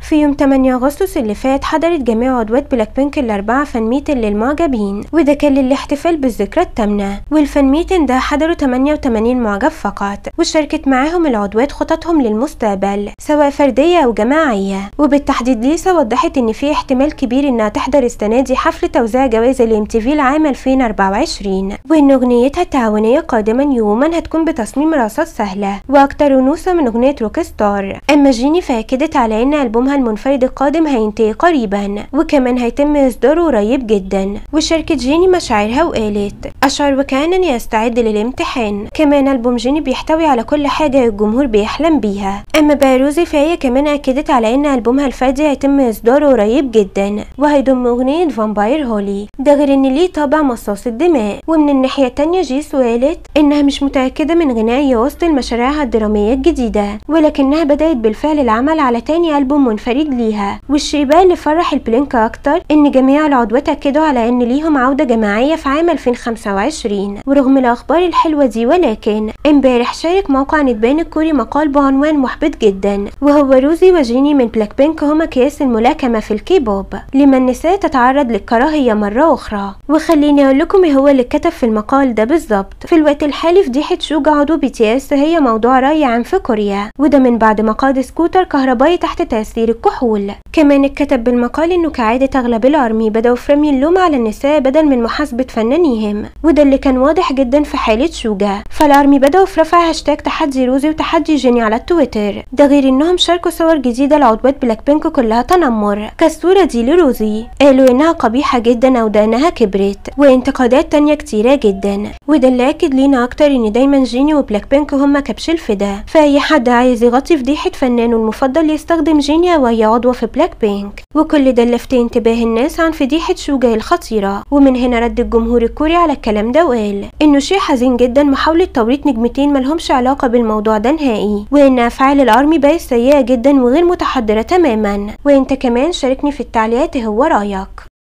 في يوم 8 أغسطس اللي فات حضرت جميع عضوات بلاك بينك الأربعة فان ميتن للمعجبين وده كان للاحتفال بالذكرى الثامنة والفان ميتن ده حضروا 88 معجب فقط وشاركت معاهم العضوات خططهم للمستقبل سواء فردية أو جماعية وبالتحديد ليسا وضحت إن في احتمال كبير إنها تحضر السنة دي حفل توزيع جوائز الام تي في العام 2024 وإن أغنيتها التعاونية قادما يوما هتكون بتصميم رصاص سهلة وأكتر أنوثة من أغنية روك ستار أما جيني فأكدت على إن ألبومها المنفرد القادم هينتهي قريبا وكمان هيتم إصداره قريب جدا وشاركت جيني مشاعرها وقالت أشعر وكأنني أستعد للامتحان كمان ألبوم جيني بيحتوي على كل حاجة الجمهور بيحلم بيها أما بيروزي فهي كمان أكدت على إن ألبومها الفردي هيتم إصداره قريب جدا وهيضم أغنية فامباير هولي ده غير إن ليه طابع مصاص الدماء ومن الناحية التانية جيسو قالت إنها مش متأكدة من غناء يواصل مشاريعها الدرامية الجديدة ولكنها بدأت بالفعل العمل على تاني ألبوم منفرد ليها والشيء بقى اللي فرح البلينك أكتر إن جميع العضوات أكدوا على إن ليهم عودة جماعية في عام 2025 ورغم الأخبار الحلوة دي ولكن امبارح شارك موقع نتبان الكوري مقال بعنوان محبط جدا وهو روزي وجيني من بلاك بينك هما كياس الملاكمة في الكيبوب لما النساء تتعرض للكراهية مرة أخرى وخليني أقول لكم إيه هو اللي كتب في المقال ده بالظبط في الوقت الحالي فضيحة شوجا عضو بي تي اس هي موضوع رأي عام في كوريا وده من بعد ما قاد سكوتر كهربائي تحت تأثير الكحول كمان اتكتب بالمقال إنه كعادة أغلب الأرمي بدأوا في رمي اللوم على النساء بدل من محاسبة فنانيهم وده اللي كان واضح جدا في حالة شوجا فالأرمي بدأوا في رفع هاشتاج تحدي روزي وتحدي جيني على التويتر ده غير إنهم شاركوا صور جديدة لعضوات بلاك بينك كلها تنمر كالصورة دي لروزي قالوا إنها قبيحة جدا أو دقنها كبرت وانتقادات تانية كتيرة جدا وده اللي أكد لينا أكتر إن دايما جيني وبلاك بينك هما كبش الفدا فأي حد عايز يغطي فضيحة فنانه المفضل يستخدم جيني وهي عضوة في بلاك بينك وكل ده لفت انتباه الناس عن فضيحة شوجا الخطيرة ومن هنا رد الجمهور الكوري على الكلام ده وقال إنه شيء حزين جدا محاولة توريط نجمتين ملهمش علاقة بالموضوع ده نهائي وإن أفعال الأرمي بقت سيئة جدا وغير متحضرة تماما وإنت كمان شاركني في التعليقات هو رأيك